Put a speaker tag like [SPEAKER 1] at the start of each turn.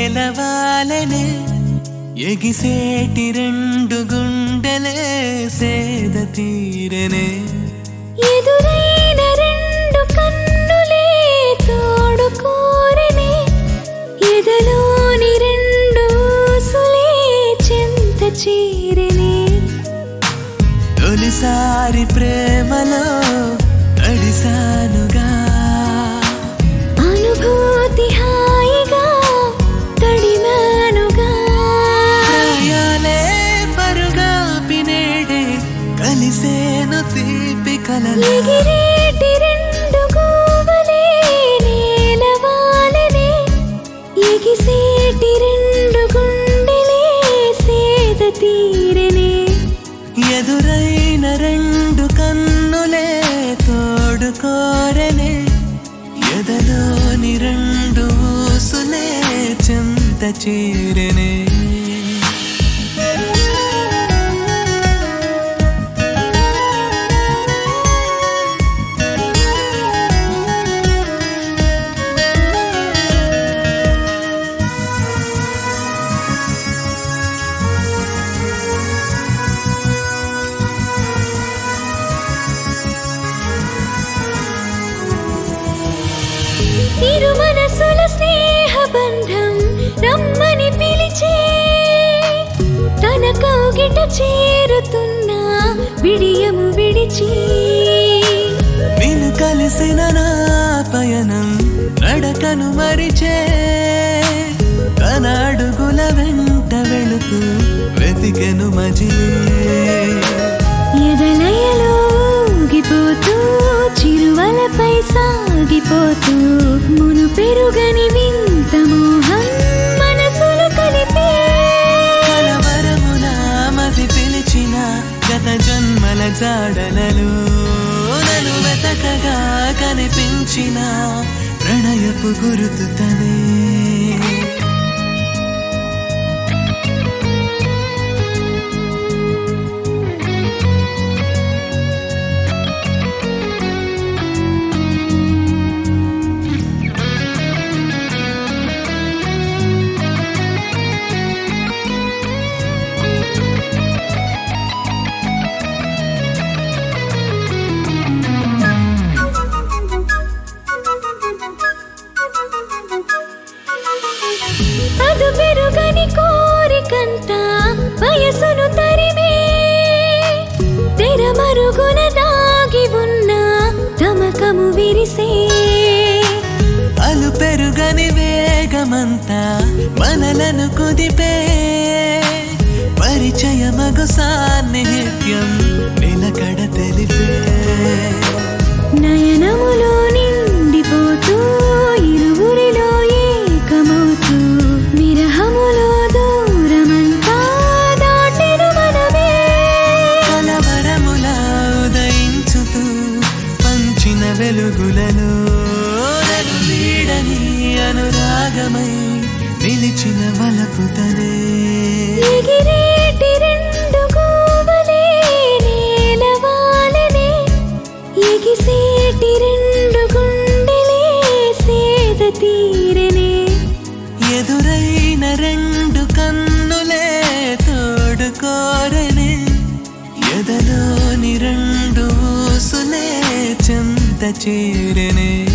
[SPEAKER 1] నేలవాలనే ఎగిసేటి రెండు గుండెలే సేద తీరనే
[SPEAKER 2] ఎదురైన రెండు కన్నులే తోడు కోరనే ఎదలోని రెండు ఊసులే చెంత చేరనే
[SPEAKER 1] తొలిసారి ప్రేమలో తడిసానుగా
[SPEAKER 2] అనుభూతి హాయిగా తడిమానుగా
[SPEAKER 1] ప్రాయాలే పరుగా పినేడే కలిసేను తీపి కలలా
[SPEAKER 2] ఎగిరేటి రెండు గోవలే నేలవాలనే ఎగిసేటి రెండు గుండెలే సేద తీరనే
[SPEAKER 1] ఎదురైన రెండు కన్నులే తోడు కోరనే ఎదలోని రెండు ఊసులే చెంత చేరనే
[SPEAKER 2] ఇరు మనసుల స్నేహ బంధం రమ్మని పిలిచే తన కౌగిట చేరుతున్నా విడియము విడిచి
[SPEAKER 1] నిన్ను కలిసిన నా పయనం నడకను మరిచే తన అడుగుల వెంట వెళుతూ వెతికెను మజిలే
[SPEAKER 2] ఎదలయలో ఊగిపోతూ చిరువలపై సాగిపోతూ మును పెరుగని వింత మోహం మనసులు కలిపే
[SPEAKER 1] కలవరమున మది పిలిచిన గత జన్మల జాడలలో నన్ను వెతకగా కనిపించిన ప్రణయపు గురుతు తనే
[SPEAKER 2] అదు పెరుగని కోరికంట వయసును తరిమే తెర మరుగున దాగి ఉన్న తమకము విరిసే
[SPEAKER 1] అలు పెరుగని వేగమంతా మనలను కుదిపే పరిచయమగు సాన్నిహిత్యం నిలకడ తెలిపే
[SPEAKER 2] నయనములో నిండిపోతూ ఇరువురిలో ఏకమవుతూ విరహములో దూరమంతా దాటెను మనమే
[SPEAKER 1] కలవరములా ఉదయించుతూ పంచిన వెలుగులలో నన్ను వీడని అనురాగమై నిలిచిన వలపుతనే
[SPEAKER 2] ఎగిరేటి రెండు గోవలే నేలవాలనే ఎగిసేటి రెండు గుండెలే సేద తీరనే
[SPEAKER 1] ఎదురైన రెండు కన్నులే తోడు కోరనే ఎదలోని రెండు ఊసులే చెంత చేరనే